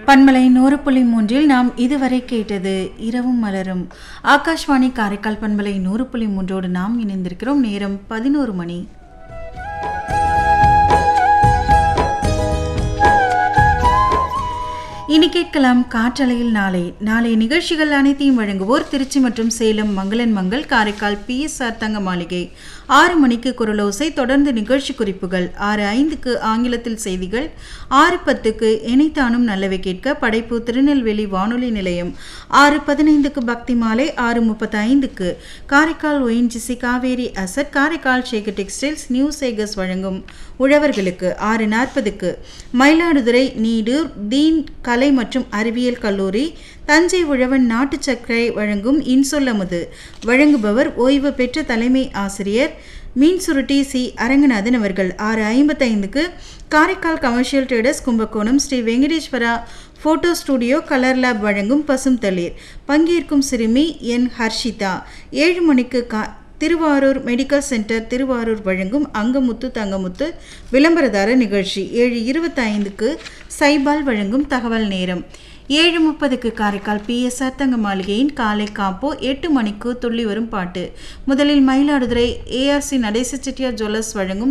பன்மலை நூறு புள்ளி மூன்றில் நாம் இதுவரை கேட்டது இரவும் மலரும் ஆகாஷ்வாணி காரைக்கால் பன்மலை நூறு புள்ளி மூன்றோடு நாம் இணைந்திருக்கிறோம் நேரம் பதினோரு மணி இனி கேட்கலாம் காற்றலையில் நாளை நாளை நிகழ்ச்சிகள் அனைத்தையும் வழங்குவோர் திருச்சி மற்றும் சேலம் மங்களன் மங்கள் காரைக்கால் பிஎஸ்ஆர் தங்க மாளிகை ஆறு மணிக்கு குரலோசை தொடர்ந்து நிகழ்ச்சி குறிப்புகள் ஆறு ஐந்துக்கு ஆங்கிலத்தில் செய்திகள் ஆறு பத்துக்கு இணைத்தானும் நல்லவை கேட்க படைப்பு திருநெல்வேலி வானொலி நிலையம் ஆறு பதினைந்துக்கு பக்தி மாலை ஆறு முப்பத்தி ஐந்துக்கு Karaikal ONGC Kaveri asset Karaikal Sekar textiles new Sekars வழங்கும் உழவர்களுக்கு ஆறு நாற்பதுக்கு மயிலாடுதுறை நீடூர் தீன் கலை மற்றும் அறிவியல் கல்லூரி தஞ்சை உழவன் நாட்டு சர்க்கரை வழங்கும் இன்சொல்லமுது வழங்குபவர் ஓய்வு பெற்ற தலைமை ஆசிரியர் மீன் சுருட்டி சி அரங்கநாதன் அவர்கள் ஆறு ஐம்பத்தைந்துக்கு Karaikal commercial traders Kumbakonam Sri Venkateswara photo studio colour lab வழங்கும் பசும் தளிர் பங்கேற்கும் சிறுமி என் ஹர்ஷிதா ஏழு மணிக்கு கா திருவாரூர் மெடிக்கல் சென்டர் திருவாரூர் வழங்கும் அங்கமுத்து தங்கமுத்து விளம்பரதார நிகழ்ச்சி ஏழு இருபத்தைந்துக்கு சைபால் வழங்கும் தகவல் நேரம் ஏழு முப்பதுக்கு காரைக்கால் பிஎஸ்ஆர் தங்க மாளிகையின் காலை காப்போ எட்டு மணிக்கு துள்ளி வரும் பாட்டு முதலில் மயிலாடுதுறை ஏஆர்சி நடேச செட்டியார் ஜுவல்லர்ஸ் வழங்கும்